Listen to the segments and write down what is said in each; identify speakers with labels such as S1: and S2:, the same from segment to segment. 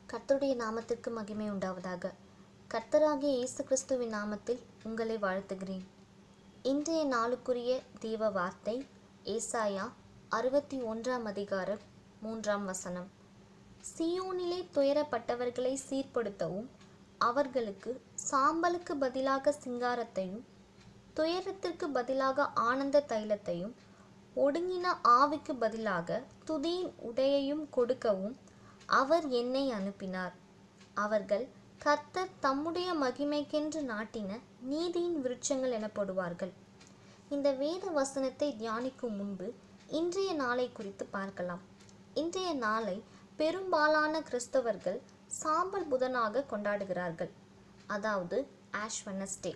S1: கர்த்தருடைய நாமத்திற்கு மகிமை உண்டாவதாக கர்த்தராகிய இயேசு கிறிஸ்துவின் நாமத்தில் உங்களை வாழ்த்துகிறேன் இன்றைய நாளுக்குரிய தேவ வார்த்தை ஏசாயா அறுபத்தி ஒன்றாம் அதிகாரம் மூன்றாம் வசனம் சியோனிலே துயரப்பட்டவர்களை சீர்படுத்தவும் அவர்களுக்கு சாம்பலுக்கு பதிலாக சிங்காரத்தையும் துயரத்திற்கு பதிலாக ஆனந்த தைலத்தையும் ஒடுங்கின ஆவிக்கு பதிலாக துதியின் உடையையும் கொடுக்கவும் அவர் என்னை அனுப்பினார் அவர்கள் கர்த்தர் தம்முடைய மகிமைக்கென்று நாட்டின நீதியின் விருட்சங்கள் எனப்படுவார்கள் இந்த வேத வசனத்தை தியானிக்கும் முன்பு இன்றைய நாளை குறித்து பார்க்கலாம் இன்றைய நாளை பெரும்பாலான கிறிஸ்தவர்கள் சாம்பல் புதனாக கொண்டாடுகிறார்கள் அதாவது ஆஷ் வெனஸ்டே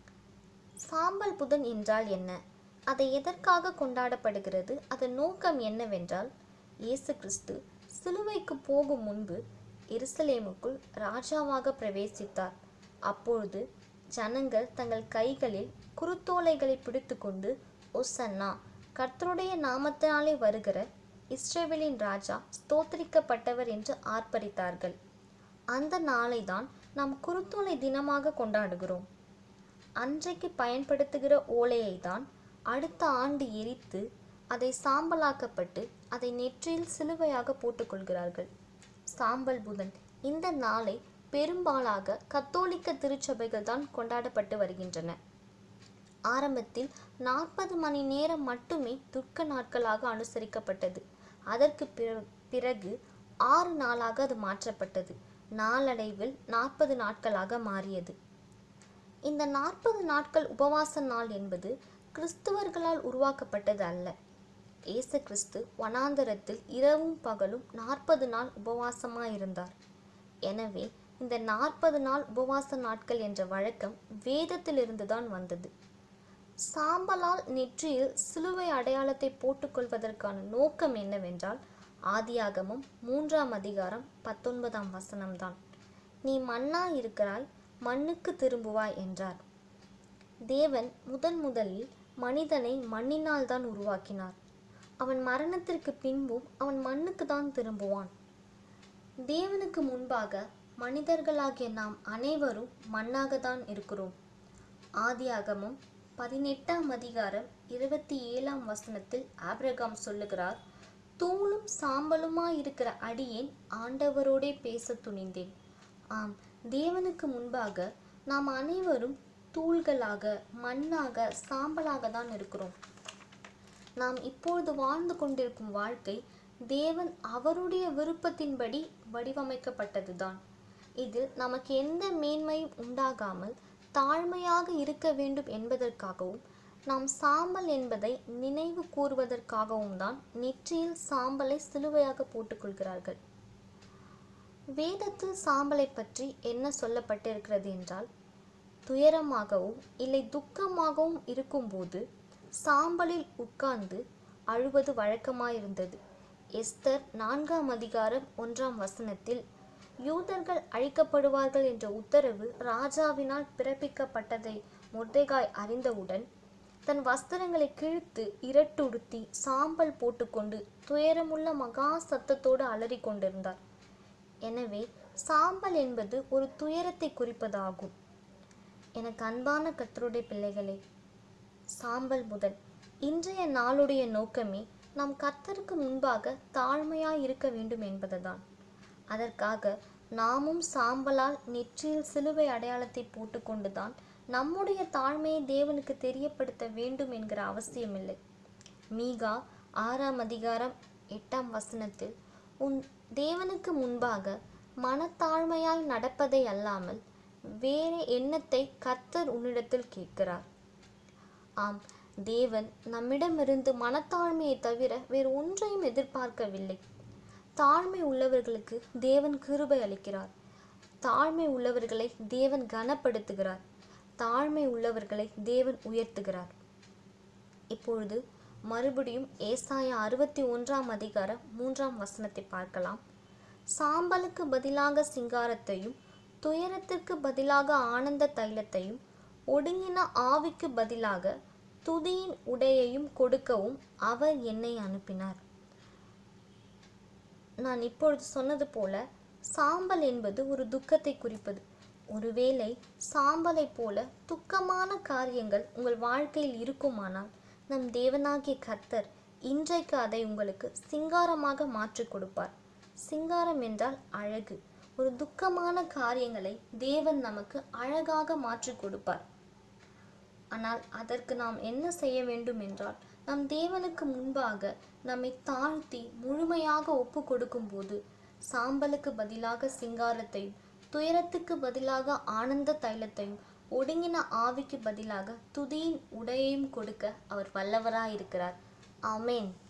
S1: சாம்பல் புதன் என்றால் என்ன அதை எதற்காக கொண்டாடப்படுகிறது அதன் நோக்கம் என்னவென்றால் இயேசு கிறிஸ்து சிலுவைக்கு போகும் முன்பு எருசலேமுக்குள் ராஜாவாக பிரவேசித்தார் அப்பொழுது ஜனங்கள் தங்கள் கைகளில் குருத்தோலைகளை பிடித்துக்கொண்டு ஒசன்னா கர்த்தருடைய நாமத்தினாலே வருகிற இஸ்ரேவேலின் ராஜா ஸ்தோத்திரிக்கப்பட்டவர் என்று ஆர்ப்பரித்தார்கள் அந்த நாளை தான் நாம் குருத்தோலை தினமாக கொண்டாடுகிறோம் அன்றைக்கு பயன்படுத்துகிற ஓலையை தான் அடுத்த ஆண்டு எரித்து அதை சாம்பலாக்கப்பட்டு அதை நெற்றியில் சிலுவையாக போட்டுக்கொள்கிறார்கள் சாம்பல் புதன் இந்த நாளை பெரும்பாலாக கத்தோலிக்க திருச்சபைகள் தான் கொண்டாடப்பட்டு வருகின்றன ஆரம்பத்தில் நாற்பது மணி நேரம் மட்டுமே துக்க நாட்களாக அனுசரிக்கப்பட்டது அதற்கு பிற- பிறகு ஆறு நாளாக அது மாற்றப்பட்டது நாளடைவில் நாற்பது நாட்களாக மாறியது இந்த நாற்பது நாட்கள் உபவாச நாள் என்பது கிறிஸ்துவர்களால் உருவாக்கப்பட்டது அல்ல இயேசு கிறிஸ்து வனாந்தரத்தில் இரவும் பகலும் நாற்பது நாள் உபவாசமாயிருந்தார் எனவே இந்த நாற்பது நாள் உபவாச நாட்கள் என்ற வழக்கம் வேதத்திலிருந்து தான் வந்தது சாம்பலால் நெற்றியில் சிலுவை அடையாளத்தை போட்டுக்கொள்வதற்கான நோக்கம் என்னவென்றால் ஆதியாகமம் மூன்றாம் அதிகாரம் பத்தொன்பதாம் வசனம்தான் நீ மண்ணா இருக்கிறாய் மண்ணுக்கு திரும்புவாய் என்றார் தேவன் முதன் முதலில் மனிதனை மண்ணினால் தான் உருவாக்கினார் அவன் மரணத்திற்கு பின்பும் அவன் மண்ணுக்கு தான் திரும்புவான் தேவனுக்கு முன்பாக மனிதர்களாகிய நாம் அனைவரும் மண்ணாக தான் இருக்கிறோம் ஆதியாகமம் பதினெட்டாம் அதிகாரம் இருபத்தி ஏழாம் வசனத்தில் ஆபிரகாம் சொல்லுகிறார் தூளும் சாம்பலுமாயிருக்கிற அடியேன் ஆண்டவரோடே பேசத் துணிந்தேன் ஆம் தேவனுக்கு முன்பாக நாம் அனைவரும் தூள்களாக மண்ணாக சாம்பலாக தான் இருக்கிறோம் நாம் இப்பொழுது வாழ்ந்து கொண்டிருக்கும் வாழ்க்கை தேவன் அவருடைய விருப்பத்தின்படி வடிவமைக்கப்பட்டதுதான் இதில் நமக்கு எந்த மேன்மையும் உண்டாகாமல் தாழ்மையாக இருக்க வேண்டும் என்பதற்காகவும் நாம் சாம்பல் என்பதை நினைவு கூறுவதற்காகவும் தான் நெற்றியில் சாம்பலை சிலுவையாக போட்டுக்கொள்கிறார்கள் வேதத்தில் சாம்பலை பற்றி என்ன சொல்லப்பட்டிருக்கிறது என்றால் துயரமாகவும் இல்லை துக்கமாகவும் இருக்கும்போது சாம்பலில் உட்கார்ந்து அழுவது வழக்கமாயிருந்தது எஸ்தர் நான்காம் அதிகாரம் ஒன்றாம் வசனத்தில் யூதர்கள் அழிக்கப்படுவார்கள் என்ற உத்தரவு ராஜாவினால் பிறப்பிக்கப்பட்டதை மொர்தெகாய் அறிந்தவுடன் தன் வஸ்திரங்களை கிழித்து இரட்டுடுத்தி சாம்பல் போட்டுக்கொண்டு துயரமுள்ள மகா சத்தத்தோடு அலறிக் கொண்டிருந்தார் எனவே சாம்பல் என்பது ஒரு துயரத்தை குறிப்பதாகும் எனக்கு அன்பான கர்த்தருடைய பிள்ளைகளே சாம்பல் புதன் இன்றைய நாளுடைய நோக்கமே நாம் கர்த்தருக்கு முன்பாக தாழ்மையாய் இருக்க வேண்டும் என்பதுதான் அதற்காக நாமும் சாம்பலால் நெற்றியில் சிலுவை அடையாளத்தை போட்டுக்கொண்டுதான் நம்முடைய தாழ்மையை தேவனுக்கு தெரியப்படுத்த வேண்டும் என்கிற அவசியமில்லை மீகா ஆறாம் அதிகாரம் எட்டாம் வசனத்தில் உன் தேவனுக்கு முன்பாக மனத்தாழ்மையாய் நடப்பதை அல்லாமல் வேறு எண்ணத்தை கர்த்தர் உன்னிடத்தில் கேட்கிறார் ஆம் தேவன் நம்மிடமிருந்து மனத்தாழ்மையை தவிர வேறு ஒன்றையும் எதிர்பார்க்கவில்லை தாழ்மை உள்ளவர்களுக்கு தேவன் கிருபை அளிக்கிறார் தாழ்மை உள்ளவர்களை தேவன் கனப்படுத்துகிறார் தாழ்மை உள்ளவர்களை தேவன் உயர்த்துகிறார் இப்பொழுது மறுபடியும் ஏசாயா அறுபத்தி ஒன்றாம் அதிகாரம் மூன்றாம் வசனத்தை பார்க்கலாம் சாம்பலுக்கு பதிலாக சிங்காரத்தையும் துயரத்திற்கு பதிலாக ஆனந்த தைலத்தையும் ஒடுங்கின ஆவிக்கு பதிலாக துதியின் உடையையும் கொடுக்கவும் அவர் என்னை அனுப்பினார் நான் இப்பொழுது சொன்னது போல சாம்பல் என்பது ஒரு துக்கத்தை குறிப்பது ஒருவேளை சாம்பலை போல துக்கமான காரியங்கள் உங்கள் வாழ்க்கையில் இருக்குமானால் நம் தேவனாகிய கர்த்தர் இன்றைக்கு அதை உங்களுக்கு சிங்காரமாக மாற்றிக் கொடுப்பார் சிங்காரம் என்றால் அழகு ஒரு துக்கமான காரியங்களை தேவன் நமக்கு அழகாக மாற்றிக் கொடுப்பார் ஆனால் அதற்கு நாம் என்ன செய்ய வேண்டும் என்றால் நம் தேவனுக்கு முன்பாக நம்மை தாழ்த்தி முழுமையாக ஒப்பு கொடுக்கும்போது சாம்பலுக்கு பதிலாக சிங்காரத்தையும் துயரத்துக்கு பதிலாக ஆனந்த தைலத்தையும் ஒடுங்கின ஆவிக்கு பதிலாக துதியின் உடையையும் கொடுக்க அவர் வல்லவராயிருக்கிறார் ஆமென்